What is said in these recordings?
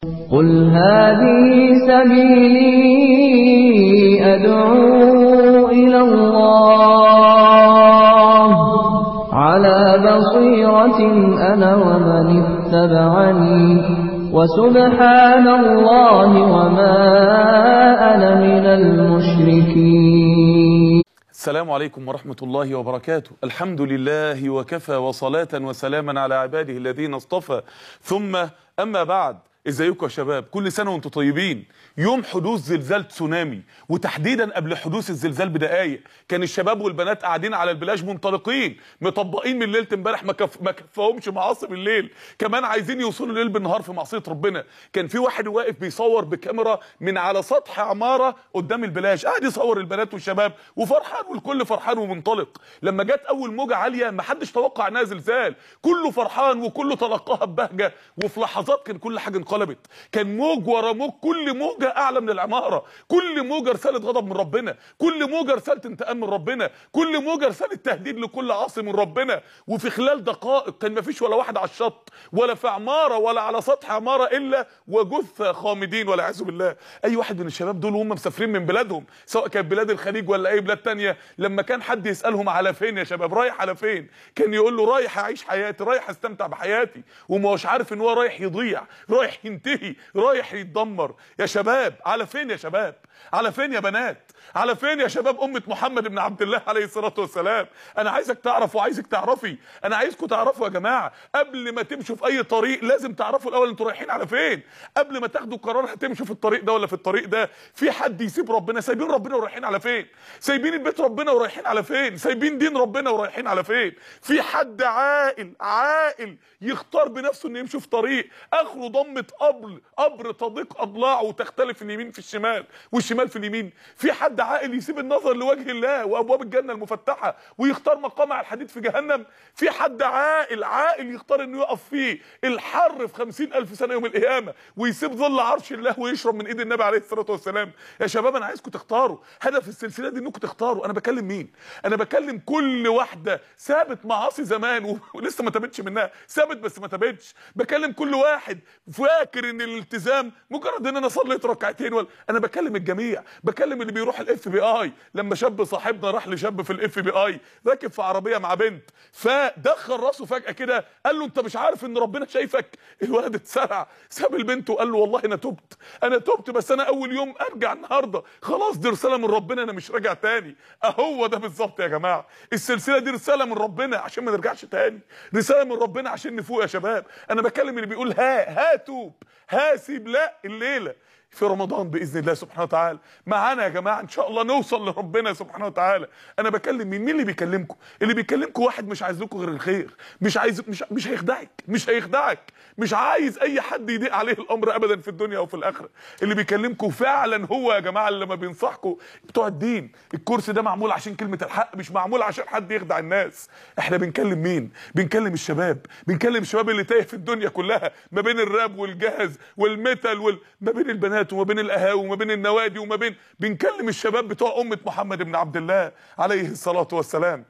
قل هذه سبيلي أدعو إلى الله على بصيرة أنا ومن اتبعني وسبحان الله وما أنا من المشركين السلام عليكم ورحمة الله وبركاته الحمد لله وكفى وصلاة وسلاما على عباده الذين اصطفى ثم أما بعد ازيكم يا شباب كل سنة وانتم طيبين يوم حدوث زلزال تسونامي وتحديدا قبل حدوث الزلزال بدقايق كان الشباب والبنات قاعدين على البلاج منطلقين مطبقين من ليله امبارح ما كف... ما كفاهمش معاصي بالليل كمان عايزين يوصلوا الليل بالنهار في معصيه ربنا كان في واحد واقف بيصور بكاميرا من على سطح عماره قدام البلاج قاعد يصور البنات والشباب وفرحان والكل فرحان ومنطلق لما جت اول موجه عاليه ما حدش توقع انها زلزال كله فرحان وكله تلقاها ببهجه وفي لحظات كان كل حاجه انقلبت كان موج ورا موج كل موجه اعلى من العماره كل موجه رساله غضب من ربنا كل موجه رساله انتقام من ربنا كل موجه رساله تهديد لكل عاصي من ربنا وفي خلال دقائق كان ما فيش ولا واحد على الشط ولا في عماره ولا على سطح عماره الا وجثه خامدين والعياذ بالله اي واحد من الشباب دول وهم مسافرين من بلادهم سواء كانت بلاد الخليج ولا اي بلاد تانية لما كان حد يسالهم على فين يا شباب رايح على فين كان يقول له رايح اعيش حياتي رايح استمتع بحياتي وما هوش عارف ان هو رايح يضيع رايح ينتهي رايح يتدمر يا شباب على فين يا شباب على فين يا بنات على فين يا شباب امه محمد بن عبد الله عليه الصلاه والسلام انا عايزك تعرف وعايزك تعرفي انا عايزكم تعرفوا يا جماعه قبل ما تمشوا في اي طريق لازم تعرفوا الاول انتوا رايحين على فين قبل ما تاخدوا قرار هتمشوا في الطريق ده ولا في الطريق ده في حد يسيب ربنا سايبين ربنا ورايحين على فين سايبين البيت ربنا ورايحين على فين سايبين دين ربنا ورايحين على فين في حد عاقل عاقل يختار بنفسه انه يمشي في طريق اخره ضمه قبر قبر تضيق اضلاعه وتختلف اليمين في الشمال والشمال في اليمين في حد عاقل يسيب النظر لوجه الله وابواب الجنه المفتحه ويختار مقامع الحديد في جهنم في حد عاقل عاقل يختار انه يقف فيه الحر في خمسين الف سنه يوم القيامه ويسيب ظل عرش الله ويشرب من ايد النبي عليه الصلاه والسلام يا شباب انا عايزكم تختاروا هدف السلسله دي انكم تختاروا انا بكلم مين انا بكلم كل واحده سابت معاصي زمان ولسه ما تابتش منها سابت بس ما تابتش بكلم كل واحد فاكر ان الالتزام مجرد ان انا صليت ركعتين ولا انا بكلم الجميع بكلم اللي بيروح الاف بي اي لما شاب صاحبنا راح لشاب في الاف بي اي راكب في عربيه مع بنت فدخل راسه فجاه كده قال له انت مش عارف ان ربنا شايفك الولد اتسرع ساب البنت وقال له والله انا تبت انا تبت بس انا اول يوم ارجع النهارده خلاص دي رساله من ربنا انا مش راجع تاني اهو ده بالظبط يا جماعه السلسله دي رساله من ربنا عشان ما نرجعش تاني رساله من ربنا عشان نفوق يا شباب انا بكلم اللي بيقول ها ها توب ها سيب لا الليله في رمضان باذن الله سبحانه وتعالى معانا يا جماعه ان شاء الله نوصل لربنا سبحانه وتعالى انا بكلم مين مين اللي بيكلمكم اللي بيكلمكم واحد مش عايز لكم غير الخير مش عايز مش مش هيخدعك مش هيخدعك مش عايز اي حد يضيق عليه الامر ابدا في الدنيا او في الاخره اللي بيكلمكم فعلا هو يا جماعه اللي لما بينصحكم بتوع الدين الكرسي ده معمول عشان كلمه الحق مش معمول عشان حد يخدع الناس احنا بنكلم مين بنكلم الشباب بنكلم الشباب اللي تايه في الدنيا كلها ما بين الراب والجهز والميتال وال... ما بين البنات وما بين القهاوي وما بين النوادي وما بين بنكلم الشباب بتوع امه محمد بن عبد الله عليه الصلاه والسلام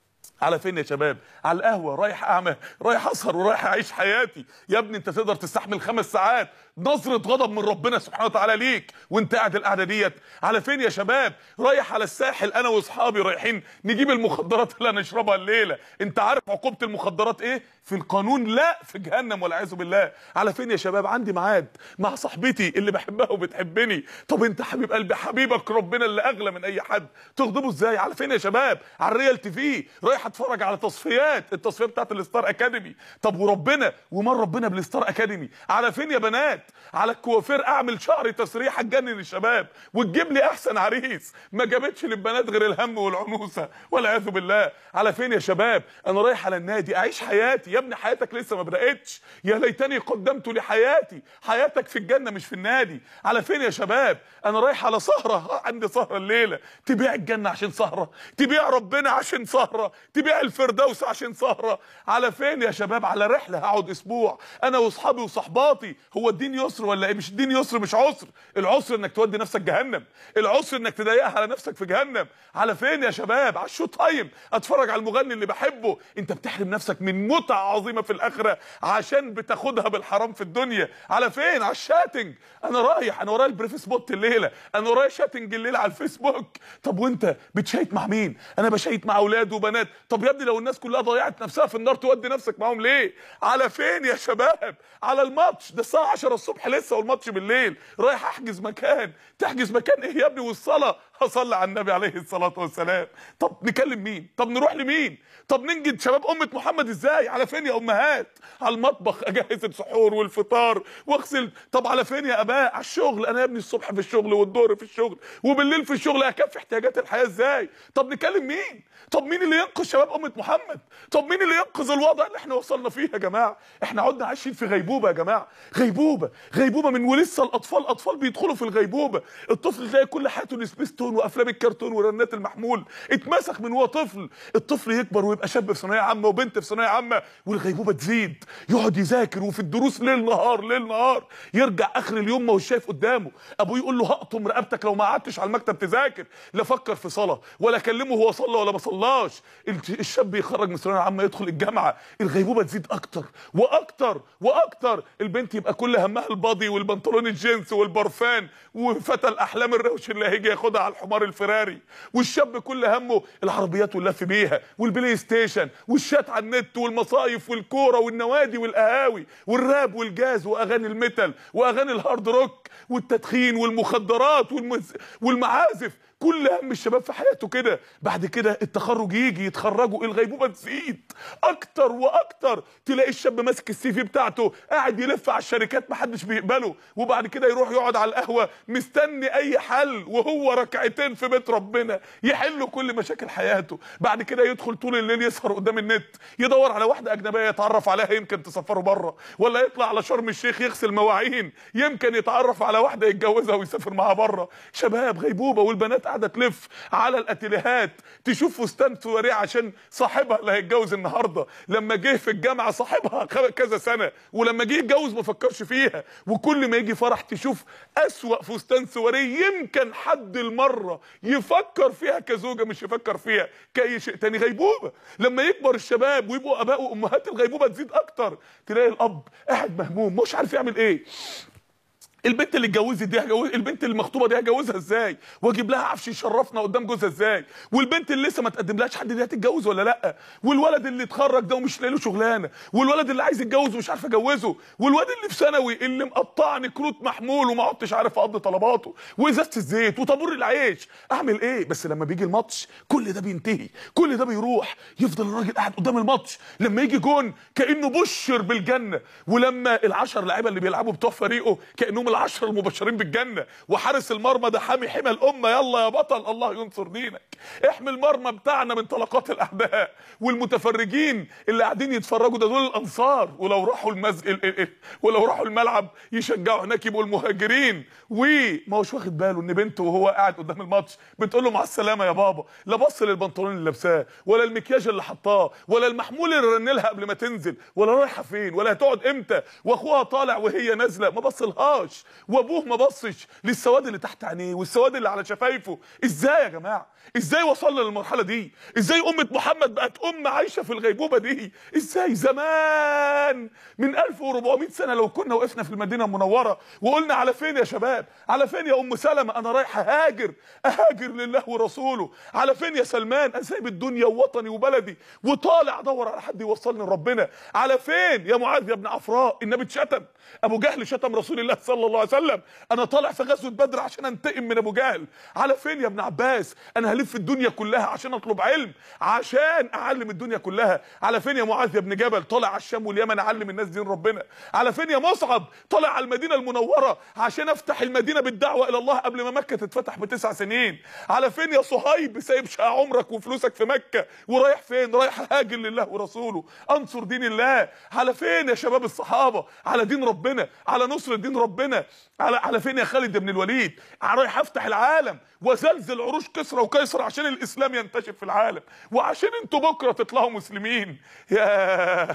على فين يا شباب على القهوه رايح اعمل رايح اسهر ورايح اعيش حياتي يا ابني انت تقدر تستحمل خمس ساعات نظره غضب من ربنا سبحانه وتعالى ليك وانت قاعد القعده ديت على فين يا شباب رايح على الساحل انا واصحابي رايحين نجيب المخدرات اللي هنشربها الليله انت عارف عقوبه المخدرات ايه في القانون لا في جهنم والعياذ بالله على فين يا شباب عندي ميعاد مع صاحبتي اللي بحبها وبتحبني طب انت حبيب قلبي حبيبك ربنا اللي اغلى من اي حد تغضبه ازاي على فين يا شباب على الريال تي في رايح اتفرج على تصفيات التصفيات بتاعت الستار اكاديمي طب وربنا ومال ربنا بالستار اكاديمي على فين يا بنات على الكوافير اعمل شعري تسريحه تجنن الشباب وتجيب لي احسن عريس ما جابتش للبنات غير الهم والعنوسه والعياذ بالله على فين يا شباب انا رايح على النادي اعيش حياتي يا ابني حياتك لسه ما بداتش يا ليتني قدمت لحياتي حياتك في الجنه مش في النادي على فين يا شباب انا رايح على سهره عندي سهره الليله تبيع الجنه عشان سهره تبيع ربنا عشان سهره تبيع الفردوس عشان سهره على فين يا شباب على رحله هقعد اسبوع انا واصحابي وصحباتي هو الدين يسر ولا ايه مش الدين يسر مش عسر العسر انك تودي نفسك جهنم العسر انك تضيقها على نفسك في جهنم على فين يا شباب على الشو تايم اتفرج على المغني اللي بحبه انت بتحرم نفسك من متعه عظيمه في الاخره عشان بتاخدها بالحرام في الدنيا على فين على الشاتنج انا رايح انا ورايا البريف سبوت الليله انا ورايا شاتنج الليله على الفيسبوك طب وانت بتشيت مع مين انا بشيت مع اولاد وبنات طب يا ابني لو الناس كلها ضيعت نفسها في النار تودي نفسك معاهم ليه على فين يا شباب على الماتش ده الساعه 10 الصبح لسه والماتش بالليل رايح احجز مكان تحجز مكان ايه يا ابني والصلاه هصلي على النبي عليه الصلاه والسلام طب نكلم مين طب نروح لمين طب ننجد شباب امه محمد ازاي على فين يا امهات على المطبخ اجهز السحور والفطار واغسل طب على فين يا اباء على الشغل انا يا ابني الصبح في الشغل والظهر في الشغل وبالليل في الشغل اكفي احتياجات الحياه ازاي طب نكلم مين طب مين اللي ينقذ شباب امه محمد طب مين اللي ينقذ الوضع اللي احنا وصلنا فيه يا جماعه احنا عدنا عايشين في غيبوبه يا جماعه غيبوبه غيبوبه من ولسه الاطفال اطفال بيدخلوا في الغيبوبه الطفل تلاقي كل حياته السبيستون وافلام الكرتون ورنات المحمول اتمسخ من هو طفل الطفل يكبر ويبقى شاب في ثانويه عامه وبنت في ثانويه عامه والغيبوبه تزيد يقعد يذاكر وفي الدروس ليل نهار ليل نهار يرجع اخر اليوم ما هوش شايف قدامه ابوه يقول له هقطم رقبتك لو ما قعدتش على المكتب تذاكر لا فكر في صلاه ولا كلمه هو صلى ولا ما صلاش الشاب يخرج من الثانويه العامه يدخل الجامعه الغيبوبه تزيد اكتر واكتر واكتر البنت يبقى كل همها البادي والبنطلون الجينز والبرفان وفتى الاحلام الروش اللي هيجي ياخدها على الحمار الفراري والشاب كل همه العربيات واللف بيها والبلاي ستيشن والشات على النت والمصايف والكوره والنوادي والقهاوي والراب والجاز واغاني الميتال واغاني الهارد روك والتدخين والمخدرات والمز... والمعازف كل هم الشباب في حياته كده بعد كده التخرج يجي يتخرجوا الغيبوبه تزيد اكتر واكتر تلاقي الشاب ماسك السي في بتاعته قاعد يلف على الشركات محدش بيقبله وبعد كده يروح يقعد على القهوه مستني اي حل وهو ركعتين في بيت ربنا يحلوا كل مشاكل حياته بعد كده يدخل طول الليل يسهر قدام النت يدور على واحده اجنبيه يتعرف عليها يمكن تسفره بره ولا يطلع على شرم الشيخ يغسل مواعين يمكن يتعرف على واحده يتجوزها ويسافر معاها بره شباب غيبوبه والبنات قاعده تلف على الاتيليهات تشوف فستان سواريه عشان صاحبها اللي هيتجوز النهارده لما جه في الجامعه صاحبها كذا سنه ولما جه يتجوز ما فكرش فيها وكل ما يجي فرح تشوف اسوا فستان سواريه يمكن حد المره يفكر فيها كزوجه مش يفكر فيها كاي شيء تاني غيبوبه لما يكبر الشباب ويبقوا اباء وامهات الغيبوبه تزيد اكتر تلاقي الاب قاعد مهموم مش عارف يعمل ايه البنت اللي اتجوزت دي هجوز البنت المخطوبه دي هجوزها ازاي واجيب لها عفش يشرفنا قدام جوزها ازاي والبنت اللي لسه ما تقدملهاش حد دي هتتجوز ولا لا والولد اللي اتخرج ده ومش لاقي له شغلانه والولد اللي عايز يتجوز ومش عارف اجوزه والواد اللي في ثانوي اللي مقطعني كروت محمول وما عدتش عارف اقضي طلباته وازازه الزيت وطابور العيش اعمل ايه بس لما بيجي الماتش كل ده بينتهي كل ده بيروح يفضل الراجل قاعد قدام الماتش لما يجي جون كانه بشر بالجنه ولما العشر لعيبه اللي بيلعبوا بتوع فريقه كانهم العشر المبشرين بالجنه وحارس المرمى ده حامي حمى الامه يلا يا بطل الله ينصر دينك احمي المرمى بتاعنا من طلقات الاعداء والمتفرجين اللي قاعدين يتفرجوا ده دول الانصار ولو راحوا المز... ولو راحوا الملعب يشجعوا هناك يبقوا المهاجرين وما هوش واخد باله ان بنته وهو قاعد قدام الماتش بتقول له مع السلامه يا بابا لا بص للبنطلون اللي لابساه ولا المكياج اللي حطاه ولا المحمول اللي رن لها قبل ما تنزل ولا رايحه فين ولا هتقعد امتى واخوها طالع وهي نازله ما بصلهاش وابوه ما بصش للسواد اللي تحت عينيه والسواد اللي على شفايفه ازاي يا جماعه ازاي وصلنا للمرحله دي ازاي امه محمد بقت ام عايشه في الغيبوبه دي ازاي زمان من 1400 سنه لو كنا وقفنا في المدينه المنوره وقلنا على فين يا شباب على فين يا ام سلمة انا رايح اهاجر اهاجر لله ورسوله على فين يا سلمان انا سايب الدنيا ووطني وبلدي وطالع ادور على حد يوصلني لربنا على فين يا معاذ يا ابن عفراء النبي اتشتم ابو جهل شتم رسول الله صلى الله عليه وسلم انا طالع في غزوه بدر عشان انتقم من ابو جهل على فين يا ابن عباس انا هلف الدنيا كلها عشان اطلب علم عشان اعلم الدنيا كلها على فين يا معاذ يا ابن جبل طالع على الشام واليمن اعلم الناس دين ربنا على فين يا مصعب طالع على المدينه المنوره عشان افتح المدينه بالدعوه الى الله قبل ما مكه تتفتح بتسع سنين على فين يا صهيب سايب شقى عمرك وفلوسك في مكه ورايح فين رايح هاجر لله ورسوله انصر دين الله على فين يا شباب الصحابه على دين ربنا على نصر دين ربنا هنا على على فين يا خالد بن الوليد رايح افتح العالم وزلزل عروش كسرى وقيصر عشان الاسلام ينتشر في العالم وعشان انتوا بكره تطلعوا مسلمين يا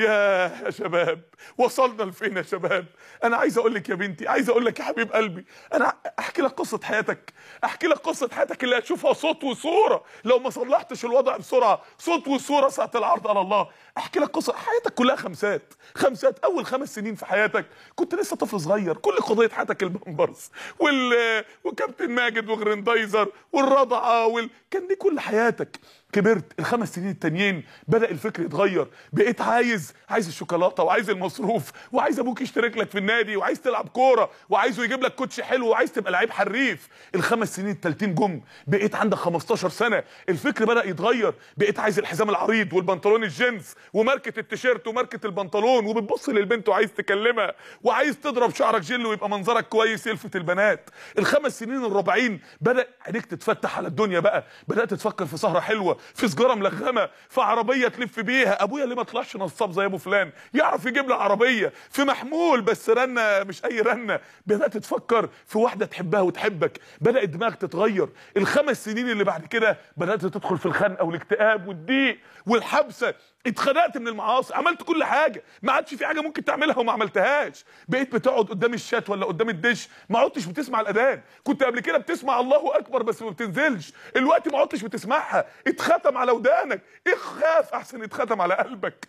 يا يا شباب وصلنا لفين يا شباب انا عايز اقول لك يا بنتي عايز اقول لك يا حبيب قلبي انا احكي لك قصه حياتك احكي لك قصه حياتك اللي هتشوفها صوت وصوره لو ما صلحتش الوضع بسرعه صوت وصوره ساعه العرض على الله احكي لك قصه حياتك كلها خمسات خمسات اول خمس سنين في حياتك كنت لسه طفل صغير كل قضيه حياتك البامبرز وال وكابتن ماجد وغرندايزر والرضعه وال... كان دي كل حياتك كبرت الخمس سنين التانيين بدا الفكر يتغير بقيت عايز عايز الشوكولاته وعايز المصروف وعايز ابوك يشترك لك في النادي وعايز تلعب كوره وعايزه يجيب لك كوتش حلو وعايز تبقى لعيب حريف الخمس سنين التالتين جم بقيت عندك 15 سنه الفكر بدا يتغير بقيت عايز الحزام العريض والبنطلون الجينز وماركه التيشيرت وماركه البنطلون وبتبص للبنت وعايز تكلمها وعايز تضرب شعرك جل ويبقى منظرك كويس يلفت البنات الخمس سنين الرابعين بدا عينيك تتفتح على الدنيا بقى بدات تفكر في سهره حلوه في سجاره ملغمه في عربيه تلف بيها ابويا ليه ما طلعش نصاب زي ابو فلان يعرف يجيب لي عربيه في محمول بس رنه مش اي رنه بدات تفكر في واحده تحبها وتحبك بدات دماغك تتغير الخمس سنين اللي بعد كده بدات تدخل في الخنقه والاكتئاب والضيق والحبسه اتخنقت من المعاصي عملت كل حاجه ما عادش في حاجه ممكن تعملها وما عملتهاش بقيت بتقعد قدام الشات ولا قدام الدش ما عدتش بتسمع الاذان كنت قبل كده بتسمع الله اكبر بس ما بتنزلش الوقت ما عدتش بتسمعها اتختم على ودانك اخاف احسن اتختم على قلبك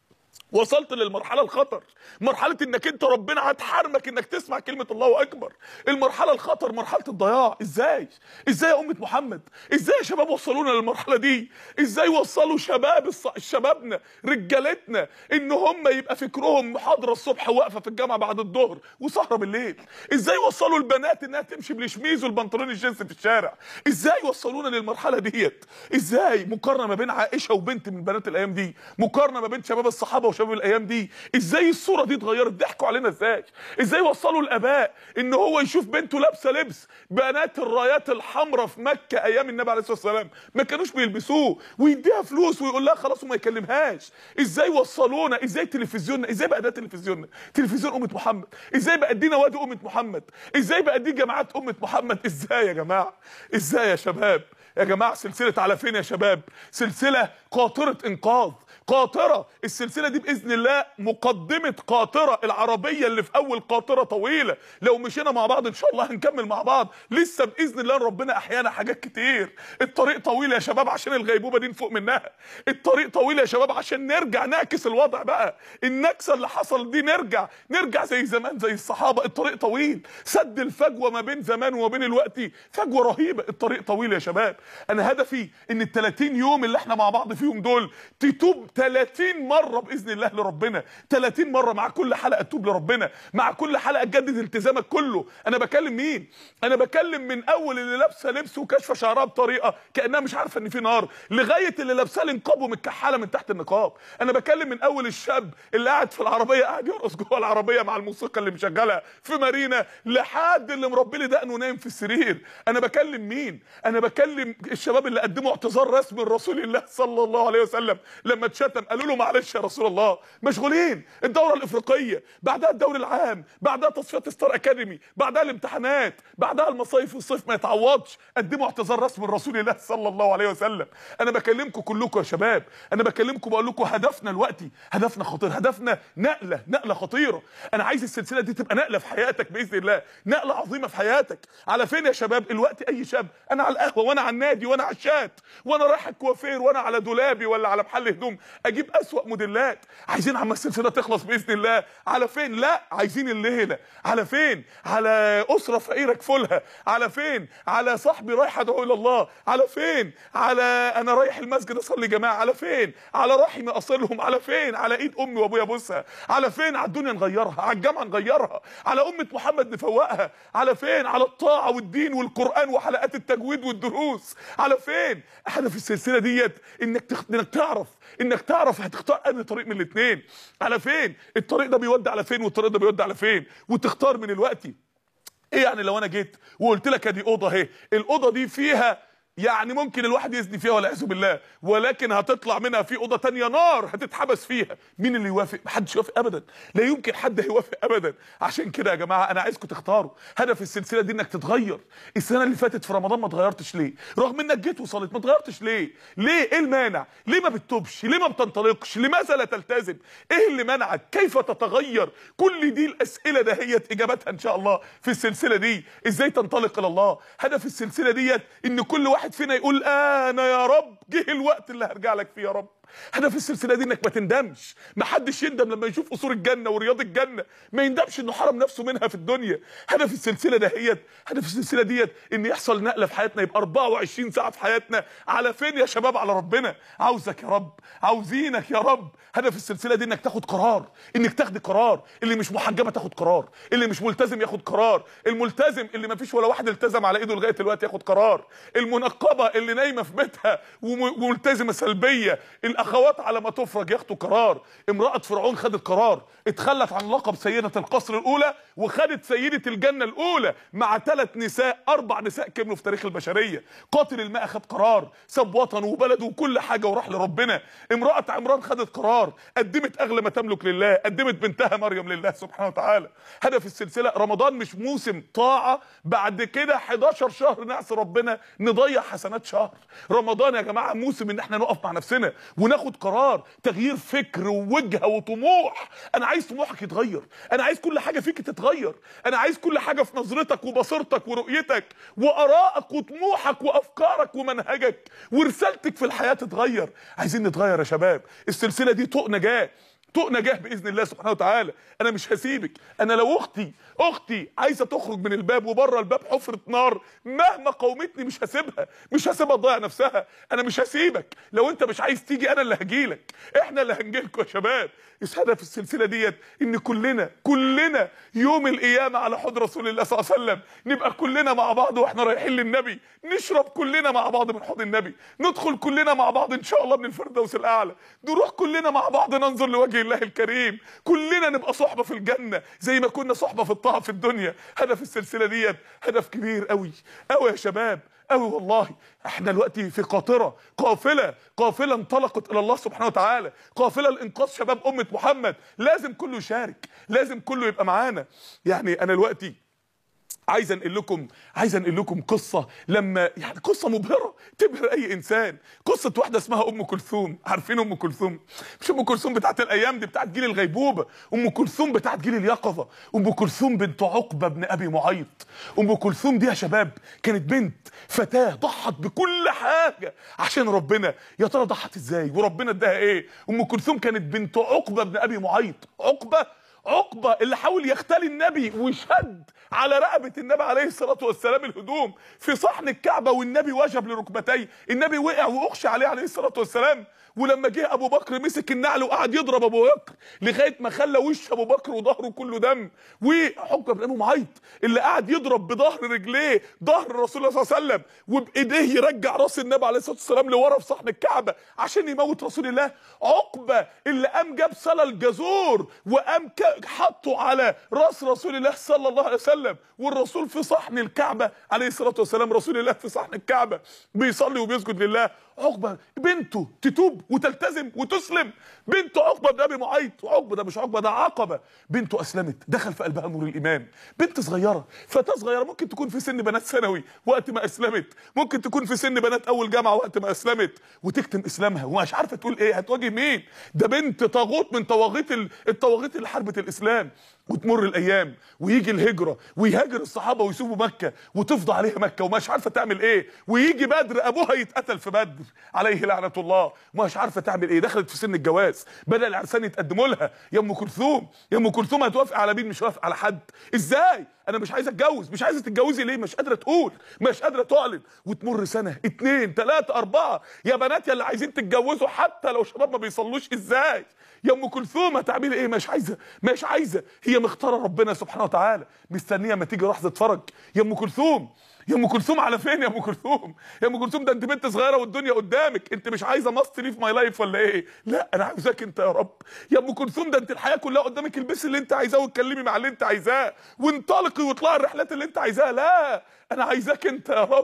وصلت للمرحله الخطر مرحله انك انت ربنا هتحرمك انك تسمع كلمه الله اكبر المرحله الخطر مرحله الضياع ازاي ازاي يا امه محمد ازاي يا شباب وصلونا للمرحله دي ازاي وصلوا شباب الص... شبابنا رجالتنا ان هم يبقى فكرهم محاضره الصبح واقفه في الجامعه بعد الظهر وسهره بالليل ازاي وصلوا البنات انها تمشي بالشميز والبنطلون الجينز في الشارع ازاي وصلونا للمرحله ديت ازاي مقارنه ما بين عائشه وبنت من بنات الايام دي مقارنه ما بين شباب الصحابه وشباب الايام دي ازاي الصوره دي اتغيرت ضحكوا علينا ازاي ازاي وصلوا الاباء ان هو يشوف بنته لابسه لبس بنات الرايات الحمراء في مكه ايام النبي عليه الصلاه والسلام ما كانوش بيلبسوه ويديها فلوس ويقول لها خلاص وما يكلمهاش ازاي وصلونا ازاي تلفزيوننا ازاي بقى ده تلفزيوننا تلفزيون امه محمد ازاي بقى دي نوادي امه محمد ازاي بقى دي جماعات امه محمد ازاي يا جماعه ازاي يا شباب يا جماعه سلسله على فين يا شباب سلسله قاطره انقاذ قاطرة السلسلة دي بإذن الله مقدمة قاطرة العربية اللي في أول قاطرة طويلة لو مشينا مع بعض إن شاء الله هنكمل مع بعض لسه بإذن الله ربنا أحيانا حاجات كتير الطريق طويل يا شباب عشان الغيبوبة دي نفوق منها الطريق طويل يا شباب عشان نرجع نعكس الوضع بقى النكسة اللي حصل دي نرجع نرجع زي زمان زي الصحابة الطريق طويل سد الفجوة ما بين زمان وما بين الوقت فجوة رهيبة الطريق طويل يا شباب أنا هدفي إن ال 30 يوم اللي احنا مع بعض فيهم دول تتوب 30 مره باذن الله لربنا 30 مره مع كل حلقه تتوب لربنا مع كل حلقه تجدد التزامك كله انا بكلم مين انا بكلم من اول اللي لابسه لبس وكاشفه شعرها بطريقه كانها مش عارفه ان في نار لغايه اللي لابسه النقاب ومتكحله من تحت النقاب انا بكلم من اول الشاب اللي قاعد في العربيه قاعد يرقص جوه العربيه مع الموسيقى اللي مشغلها في مارينا لحد اللي مربي لي دقنه نايم في السرير انا بكلم مين انا بكلم الشباب اللي قدموا اعتذار رسمي لرسول الله صلى الله عليه وسلم لما اتشتم قالوا له معلش يا رسول الله مشغولين الدوره الافريقيه بعدها الدوري العام بعدها تصفيات ستار اكاديمي بعدها الامتحانات بعدها المصايف والصيف ما يتعوضش قدموا اعتذار رسمي لرسول الله صلى الله عليه وسلم انا بكلمكم كلكم يا شباب انا بكلمكم بقول لكم هدفنا دلوقتي هدفنا خطير هدفنا نقله نقله خطيره انا عايز السلسله دي تبقى نقله في حياتك باذن الله نقله عظيمه في حياتك على فين يا شباب الوقت اي شاب انا على القهوه وانا على النادي وانا على الشات وانا رايح الكوافير وانا على دولابي ولا على محل هدوم اجيب اسوأ موديلات عايزين عم السلسله تخلص باذن الله على فين لا عايزين الليله على فين على اسره فقيره كفولها على فين على صاحبي رايح ادعو الى الله على فين على انا رايح المسجد اصلي جماعه على فين على رحمي اصلهم على فين على ايد امي وابويا بوسها على فين على الدنيا نغيرها على الجامعه نغيرها على امه محمد نفوقها على فين على الطاعه والدين والقران وحلقات التجويد والدروس على فين هدف السلسله ديت انك تخ... انك تعرف انك تعرف هتختار انهي طريق من الاثنين على فين الطريق ده بيودي على فين والطريق ده بيودي على فين وتختار من الوقت ايه يعني لو انا جيت وقلت لك ادي اوضه اهي الاوضه دي فيها يعني ممكن الواحد يزني فيها والعياذ بالله ولكن هتطلع منها في اوضه تانية نار هتتحبس فيها مين اللي يوافق محدش يوافق ابدا لا يمكن حد هيوافق ابدا عشان كده يا جماعه انا عايزكم تختاروا هدف السلسله دي انك تتغير السنه اللي فاتت في رمضان ما اتغيرتش ليه رغم انك جيت وصلت ما اتغيرتش ليه ليه ايه المانع ليه ما بتتوبش ليه ما بتنطلقش لماذا لا تلتزم ايه اللي منعك كيف تتغير كل دي الاسئله دهيت اجابتها ان شاء الله في السلسله دي ازاي تنطلق الى الله هدف السلسله ديت ان كل واحد فينا يقول انا يا رب جه الوقت اللي هرجع لك فيه يا رب هدف السلسله دي انك ما تندمش ما حدش يندم لما يشوف قصور الجنه ورياض الجنه ما يندمش انه حرم نفسه منها في الدنيا هدف السلسله دهيت هدف السلسله ديت ان يحصل نقله في حياتنا يبقى 24 ساعه في حياتنا على فين يا شباب على ربنا عاوزك يا رب عاوزينك يا رب هدف السلسله دي انك تاخد قرار انك تاخد قرار اللي مش محجبه تاخد قرار اللي مش ملتزم ياخد قرار الملتزم اللي ما فيش ولا واحد التزم على ايده لغايه دلوقتي ياخد قرار المنقبه اللي نايمه في بيتها وم- وملتزمه سلبيه الاخوات على ما تفرج ياخدوا قرار امراه فرعون خدت قرار اتخلت عن لقب سيده القصر الاولى وخدت سيده الجنه الاولى مع ثلاث نساء اربع نساء كملوا في تاريخ البشريه قاتل الماء خد قرار ساب وطنه وبلده وكل حاجه وراح لربنا امراه عمران خدت قرار قدمت اغلى ما تملك لله قدمت بنتها مريم لله سبحانه وتعالى هدف السلسله رمضان مش موسم طاعه بعد كده 11 شهر نعصي ربنا نضيع حسنات شهر رمضان يا جماعه موسم ان احنا نقف مع نفسنا وناخد قرار تغيير فكر ووجهه وطموح انا عايز طموحك يتغير انا عايز كل حاجه فيك تتغير انا عايز كل حاجه في نظرتك وبصيرتك ورؤيتك وارائك وطموحك وافكارك ومنهجك ورسالتك في الحياه تتغير عايزين نتغير يا شباب السلسله دي طوق نجاه طوق نجاه باذن الله سبحانه وتعالى انا مش هسيبك انا لو اختي اختي عايزه تخرج من الباب وبره الباب حفره نار مهما قومتني مش هسيبها مش هسيبها تضيع نفسها انا مش هسيبك لو انت مش عايز تيجي انا اللي هجيلك احنا اللي هنجيلكوا يا شباب بس هدف السلسله ديت ان كلنا كلنا يوم القيامه على حوض رسول الله صلى الله عليه وسلم نبقى كلنا مع بعض واحنا رايحين للنبي نشرب كلنا مع بعض من حوض النبي ندخل كلنا مع بعض ان شاء الله من الفردوس الاعلى نروح كلنا مع بعض ننظر لوجه الله الكريم كلنا نبقى صحبه في الجنه زي ما كنا صحبه في الطاعه في الدنيا هدف السلسله ديت هدف كبير قوي قوي يا شباب قوي والله احنا دلوقتي في قاطره قافله قافله انطلقت الى الله سبحانه وتعالى قافله لانقاذ شباب امه محمد لازم كله يشارك لازم كله يبقى معانا يعني انا دلوقتي عايز انقل لكم عايز انقل لكم قصه لما يعني قصه مبهره تبهر اي انسان قصه واحده اسمها ام كلثوم عارفين ام كلثوم مش ام كلثوم بتاعت الايام دي بتاعت جيل الغيبوبه ام كلثوم بتاعت جيل اليقظه ام كلثوم بنت عقبه بن ابي معيط ام كلثوم دي يا شباب كانت بنت فتاه ضحت بكل حاجه عشان ربنا يا ترى ضحت ازاي وربنا اداها ايه ام كلثوم كانت بنت عقبه بن ابي معيط عقبه عقبه اللي حاول يختلي النبي وشد على رقبه النبي عليه الصلاه والسلام الهدوم في صحن الكعبه والنبي وجب لركبتيه النبي وقع واغشى عليه عليه الصلاه والسلام ولما جه ابو بكر مسك النعل وقعد يضرب ابو بكر لغايه ما خلى وش ابو بكر وظهره كله دم وحقبه بن ابي معيط اللي قعد يضرب بظهر رجليه ظهر الرسول صلى الله عليه وسلم وبايديه يرجع راس النبي عليه الصلاه والسلام لورا في صحن الكعبه عشان يموت رسول الله عقبه اللي قام جاب صلى الجزور وقام ك- حطه على راس رسول الله صلى الله عليه وسلم والرسول في صحن الكعبه عليه الصلاه والسلام رسول الله في صحن الكعبه بيصلي وبيسجد لله عقبه بنته تتوب وتلتزم وتسلم بنت عقبه بن ابي معيط وعقبه ده مش عقبه ده عقبه بنته اسلمت دخل في قلبها نور الايمان بنت صغيره فتاه صغيره ممكن تكون في سن بنات ثانوي وقت ما اسلمت ممكن تكون في سن بنات اول جامعه وقت ما اسلمت وتكتم اسلامها ومش عارفه تقول ايه هتواجه مين ده بنت طاغوت من طواغيت ال- الطواغيت اللي حاربت الاسلام وتمر الايام ويجي الهجره ويهاجر الصحابه ويسيبوا مكه وتفضى عليها مكه ومش عارفه تعمل ايه ويجي بدر ابوها يتقتل في بدر عليه لعنه الله ومش عارفه تعمل ايه دخلت في سن الجواز بدا العرسان يتقدموا لها يا ام كلثوم يا ام كلثوم هتوافق على مين مش هتوافق على حد ازاي انا مش عايزه اتجوز مش عايزه تتجوزي ليه مش قادره تقول مش قادره تعلن وتمر سنه اتنين تلاته اربعه يا بنات يا اللي عايزين تتجوزوا حتى لو شباب ما بيصلوش ازاي يا ام كلثوم هتعملي ايه مش عايزه مش عايزه هي مختاره ربنا سبحانه وتعالى مستنيه ما تيجي لحظه فرج يا ام كلثوم يا ام كلثوم على فين يا ام كلثوم يا ام كلثوم ده انت بنت صغيره والدنيا قدامك انت مش عايزه ماست ليف ماي لايف ولا ايه لا انا عاوزاك انت يا رب يا ام كلثوم ده انت الحياه كلها قدامك البسي اللي انت عايزاه واتكلمي مع اللي انت عايزاه وانطلقي واطلعي الرحلات اللي انت عايزاها لا انا عايزاك انت يا رب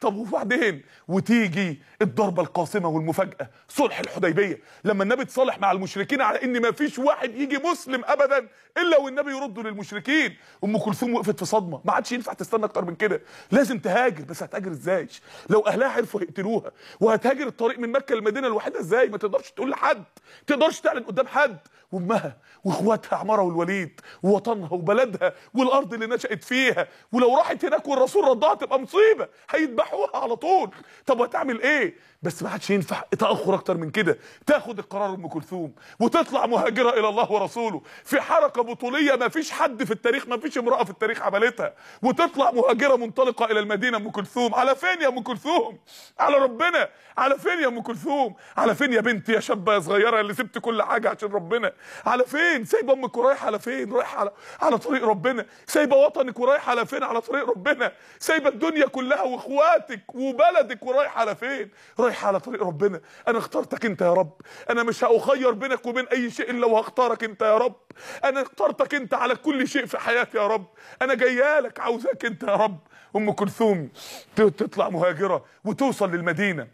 طب وبعدين وتيجي الضربه القاصمه والمفاجاه صلح الحديبيه لما النبي اتصالح مع المشركين على ان ما فيش واحد يجي مسلم ابدا الا والنبي يرده للمشركين ام كلثوم وقفت في صدمه ما عادش ينفع تستنى اكتر من كده لازم تهاجر بس هتهاجر ازاي لو اهلها عرفوا يقتلوها وهتهاجر الطريق من مكه للمدينه الوحيده ازاي ما تقدرش تقول لحد ما تقدرش تعلن قدام حد وامها واخواتها عماره والوليد ووطنها وبلدها والارض اللي نشأت فيها ولو راحت هناك والرسول ردها تبقى مصيبه هيذبحوها على طول طب هتعمل ايه بس ما عادش ينفع تاخر اكتر من كده تاخد القرار ام كلثوم وتطلع مهاجره الى الله ورسوله في حركه بطوليه ما فيش حد في التاريخ ما فيش امراه في التاريخ عملتها وتطلع مهاجره منطلقه الى المدينه ام كلثوم على فين يا ام كلثوم على ربنا على فين يا ام كلثوم على فين يا بنتي يا شابه يا صغيره اللي سبت كل حاجه عشان ربنا على فين سايبه امك ورايحه على فين رايحه على على طريق ربنا سايبه وطنك ورايحه على فين على طريق ربنا سايبه الدنيا كلها واخواتك وبلدك ورايحه على فين رايحه على طريق ربنا انا اخترتك انت يا رب انا مش هاخير بينك وبين اي شيء الا وهختارك انت يا رب انا اخترتك انت على كل شيء في حياتي يا رب انا جايالك عاوزاك انت يا رب ام كلثوم تطلع مهاجره وتوصل للمدينه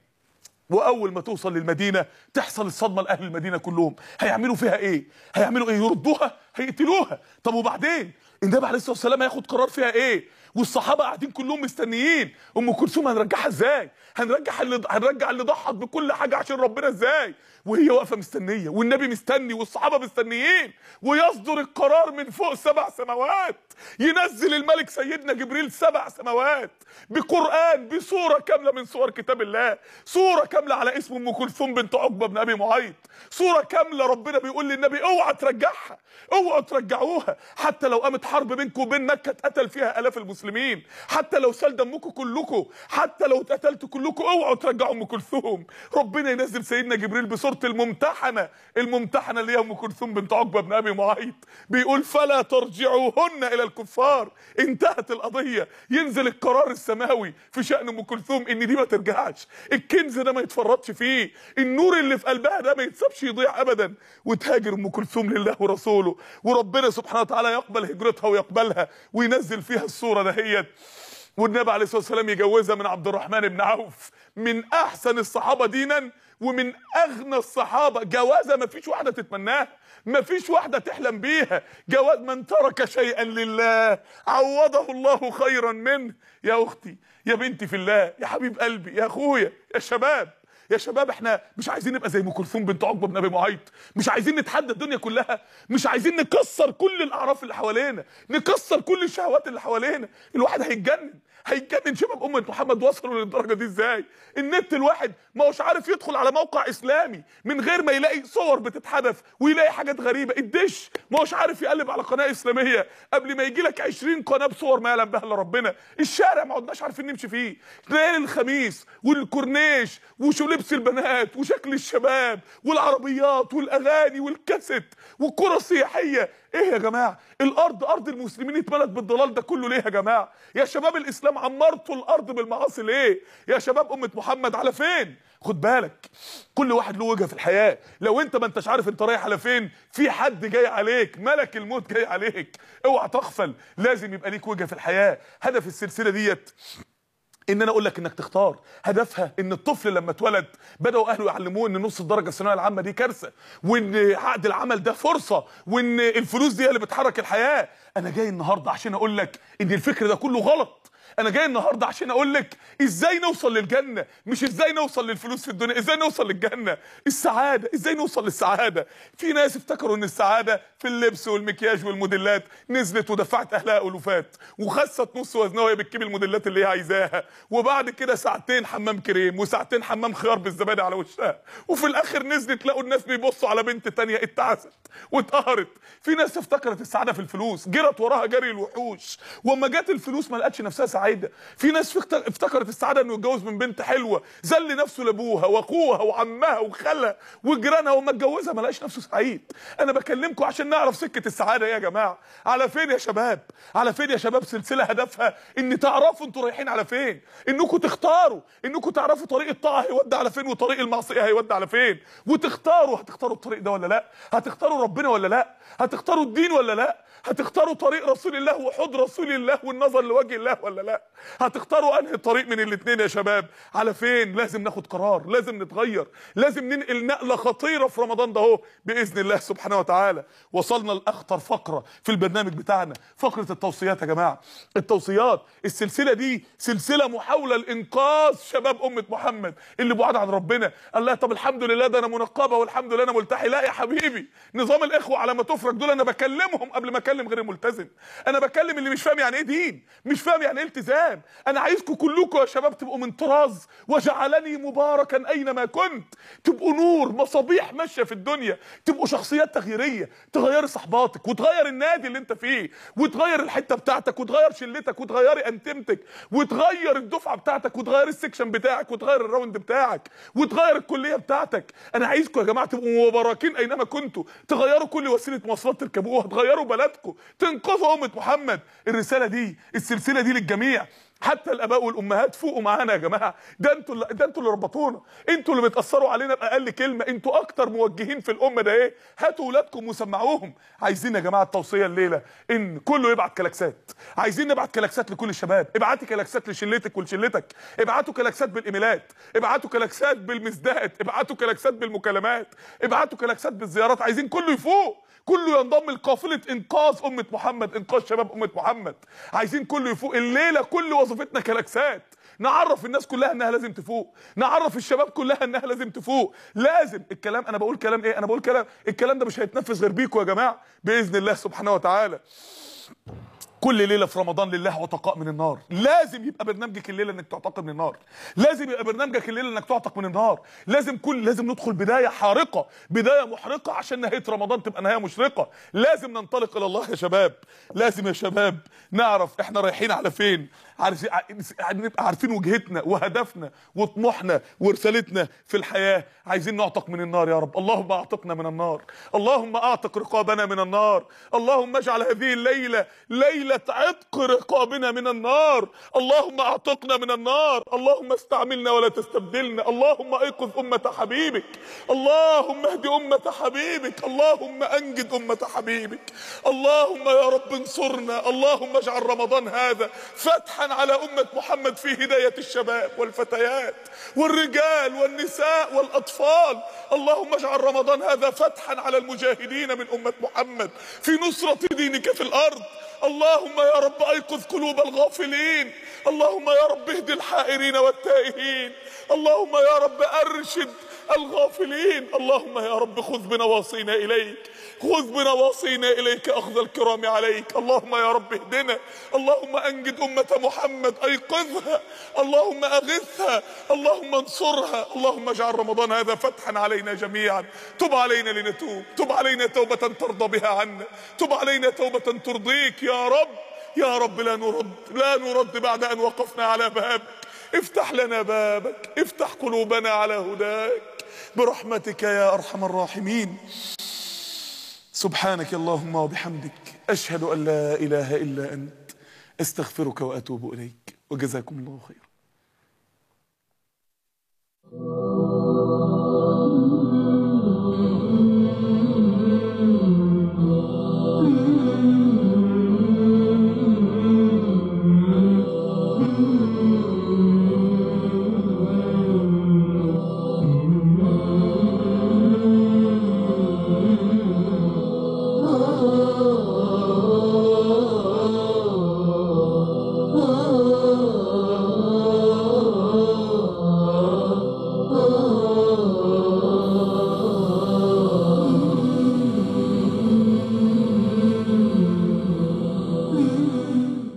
واول ما توصل للمدينه تحصل الصدمه لاهل المدينه كلهم هيعملوا فيها ايه هيعملوا ايه يردوها هيقتلوها طب وبعدين النبي عليه الصلاه والسلام هياخد قرار فيها ايه والصحابه قاعدين كلهم مستنيين ام كلثوم هنرجعها ازاي هنرجع اللي هنرجع اللي ضحت بكل حاجه عشان ربنا ازاي وهي واقفه مستنيه والنبي مستني والصحابه مستنيين ويصدر القرار من فوق سبع سماوات ينزل الملك سيدنا جبريل سبع سماوات بقران بصوره كامله من صور كتاب الله صوره كامله على اسم ام كلثوم بنت عقبه بن ابي معيط صوره كامله ربنا بيقول للنبي اوعى ترجعها اوعوا ترجعوها حتى لو قامت حرب بينكم وبين مكه اتقتل فيها الاف المسلمين حتى لو سال دمكم كلكم حتى لو اتقتلتوا كلكم اوعوا ترجعوا ام كلثوم ربنا ينزل سيدنا جبريل بصوره الممتحنه الممتحنه اللي هي ام كلثوم بنت عقبه بن ابي معيط بيقول فلا ترجعوهن الى الكفار انتهت القضيه ينزل القرار السماوي في شان ام كلثوم ان دي ما ترجعش الكنز ده ما يتفرطش فيه النور اللي في قلبها ده ما يتسابش يضيع ابدا وتهاجر ام كلثوم لله ورسوله وربنا سبحانه وتعالى يقبل هجرتها ويقبلها وينزل فيها الصوره دهيت والنبي عليه الصلاه والسلام يجوزها من عبد الرحمن بن عوف من احسن الصحابه دينا ومن اغنى الصحابه جوازه ما فيش واحده تتمناها ما فيش واحده تحلم بيها جواز من ترك شيئا لله عوضه الله خيرا منه يا اختي يا بنتي في الله يا حبيب قلبي يا اخويا يا شباب يا شباب احنا مش عايزين نبقى زي ام كلثوم بنت عقبه بن ابي معيط مش عايزين نتحدى الدنيا كلها مش عايزين نكسر كل الاعراف اللي حوالينا نكسر كل الشهوات اللي حوالينا الواحد هيتجنن هيتجنن شباب امه محمد وصلوا للدرجه دي ازاي النت الواحد ما هوش عارف يدخل على موقع اسلامي من غير ما يلاقي صور بتتحدث ويلاقي حاجات غريبه الدش ما هوش عارف يقلب على قناه اسلاميه قبل ما يجي لك 20 قناه بصور ما يعلم بها الا ربنا الشارع ما عدناش عارفين نمشي فيه ليالي الخميس والكورنيش وشو لبس البنات وشكل الشباب والعربيات والاغاني والكاسيت والكره السياحيه ايه يا جماعه الارض ارض المسلمين اتملت بالضلال ده كله ليه يا جماعه يا شباب الاسلام عمرتوا الارض بالمعاصي ليه يا شباب امه محمد على فين خد بالك كل واحد له وجهه في الحياه لو انت ما انتش عارف انت رايح على فين في حد جاي عليك ملك الموت جاي عليك اوعى تغفل لازم يبقى ليك وجهه في الحياه هدف السلسله ديت ان انا اقول لك انك تختار هدفها ان الطفل لما اتولد بداوا اهله يعلموه ان نص الدرجه الثانويه العامه دي كارثه وان عقد العمل ده فرصه وان الفلوس دي هي اللي بتحرك الحياه انا جاي النهارده عشان اقول لك ان الفكر ده كله غلط انا جاي النهارده عشان اقول لك ازاي نوصل للجنه مش ازاي نوصل للفلوس في الدنيا ازاي نوصل للجنه السعاده ازاي نوصل للسعاده في ناس افتكروا ان السعاده في اللبس والمكياج والموديلات نزلت ودفعت اهلها الوفات وخست نص وزنها وهي بتجيب الموديلات اللي هي عايزاها وبعد كده ساعتين حمام كريم وساعتين حمام خيار بالزبادي على وشها وفي الاخر نزلت لقوا الناس بيبصوا على بنت تانية اتعست واتقهرت في ناس افتكرت السعاده في الفلوس جرت وراها جري الوحوش واما جت الفلوس ما لقتش نفسها سعيده في ناس افتكرت السعاده انه يتجوز من بنت حلوه ذل نفسه لابوها واخوها وعمها وخالها وجيرانها وما اتجوزها ما لقاش نفسه سعيد انا بكلمكم عشان نعرف سكه السعاده يا جماعه على فين يا شباب على فين يا شباب سلسله هدفها ان تعرفوا انتوا رايحين على فين انكم تختاروا انكم تعرفوا طريق الطاعه هيودي على فين وطريق المعصيه هيودي على فين وتختاروا هتختاروا الطريق ده ولا لا هتختاروا ربنا ولا لا هتختاروا الدين ولا لا هتختاروا طريق رسول الله وحوض رسول الله والنظر لوجه الله ولا لا هتختاروا انهي طريق من الاثنين يا شباب على فين لازم ناخد قرار لازم نتغير لازم ننقل نقله خطيره في رمضان ده اهو باذن الله سبحانه وتعالى وصلنا لاخطر فقره في البرنامج بتاعنا فقره التوصيات يا جماعه التوصيات السلسله دي سلسله محاوله لانقاذ شباب امه محمد اللي بعاد عن ربنا قال لها طب الحمد لله ده انا منقبه والحمد لله انا ملتحي لا يا حبيبي نظام الاخوه على ما تفرج دول انا بكلمهم قبل ما اكلم غير الملتزم انا بكلم اللي مش فاهم يعني ايه دين مش فاهم يعني ايه التزام انا عايزكم كلكم يا شباب تبقوا من طراز وجعلني مباركا اينما كنت تبقوا نور مصابيح ماشيه في الدنيا تبقوا شخصيات تغييريه تغيري صحباتك وتغير النادي اللي انت فيه وتغير الحته بتاعتك وتغير شلتك وتغيري انتمتك وتغير الدفعه بتاعتك وتغير السكشن بتاعك وتغير الراوند بتاعك وتغير الكليه بتاعتك انا عايزكم يا جماعه تبقوا مباركين اينما كنتوا تغيروا كل وسيله مواصلات تركبوها تغيروا بلدكم تنقذوا امه محمد الرساله دي السلسله دي للجميع حتى الاباء والامهات فوقوا معانا يا جماعه ده انتوا اللي ده انتوا اللي ربطونا انتوا اللي بتاثروا علينا باقل كلمه انتوا اكتر موجهين في الامه ده ايه هاتوا ولادكم وسمعوهم عايزين يا جماعه التوصيه الليله ان كله يبعت كلاكسات عايزين نبعت كلاكسات لكل الشباب ابعتي كلاكسات لشلتك ولشلتك ابعتوا كلاكسات بالايميلات ابعتوا كلاكسات بالمزدات ابعتوا كلاكسات بالمكالمات ابعتوا كلاكسات بالزيارات عايزين كله يفوق كله ينضم لقافله انقاذ امه محمد انقاذ شباب امه محمد عايزين كله يفوق الليله كل وظيفتنا كلاكسات نعرف الناس كلها انها لازم تفوق نعرف الشباب كلها انها لازم تفوق لازم الكلام انا بقول كلام ايه انا بقول كلام الكلام ده مش هيتنفذ غير بيكم يا جماعه باذن الله سبحانه وتعالى كل ليله في رمضان لله عتقاء من النار لازم يبقى برنامجك الليله انك تعتق من النار لازم يبقى برنامجك الليله انك تعتق من النار لازم كل لازم ندخل بدايه حارقه بدايه محرقه عشان نهايه رمضان تبقى نهايه مشرقه لازم ننطلق الى الله يا شباب لازم يا شباب نعرف احنا رايحين على فين عارفين نبقى عارفين وجهتنا وهدفنا وطموحنا ورسالتنا في الحياه عايزين نعتق من النار يا رب اللهم اعتقنا من النار اللهم اعتق رقابنا من النار اللهم اجعل هذه الليله ليله عتق رقابنا من النار اللهم اعتقنا من النار اللهم استعملنا ولا تستبدلنا اللهم ايقظ امه حبيبك اللهم اهد امه حبيبك اللهم انجد امه حبيبك اللهم يا رب انصرنا اللهم اجعل رمضان هذا فتحا على امه محمد في هدايه الشباب والفتيات والرجال والنساء والاطفال اللهم اجعل رمضان هذا فتحا على المجاهدين من امه محمد في نصره دينك في الارض اللهم يا رب ايقظ قلوب الغافلين اللهم يا رب اهد الحائرين والتائهين اللهم يا رب ارشد الغافلين اللهم يا رب خذ بنواصينا اليك خذ بنواصينا اليك اخذ الكرام عليك اللهم يا رب اهدنا اللهم انجد امه محمد ايقظها اللهم اغثها اللهم انصرها اللهم اجعل رمضان هذا فتحا علينا جميعا تب علينا لنتوب تب علينا توبه ترضى بها عنا تب علينا توبه ترضيك يا رب يا رب لا نرد لا نرد بعد ان وقفنا على بابك افتح لنا بابك افتح قلوبنا على هداك برحمتك يا ارحم الراحمين سبحانك اللهم وبحمدك اشهد ان لا اله الا انت استغفرك واتوب اليك وجزاكم الله خيرا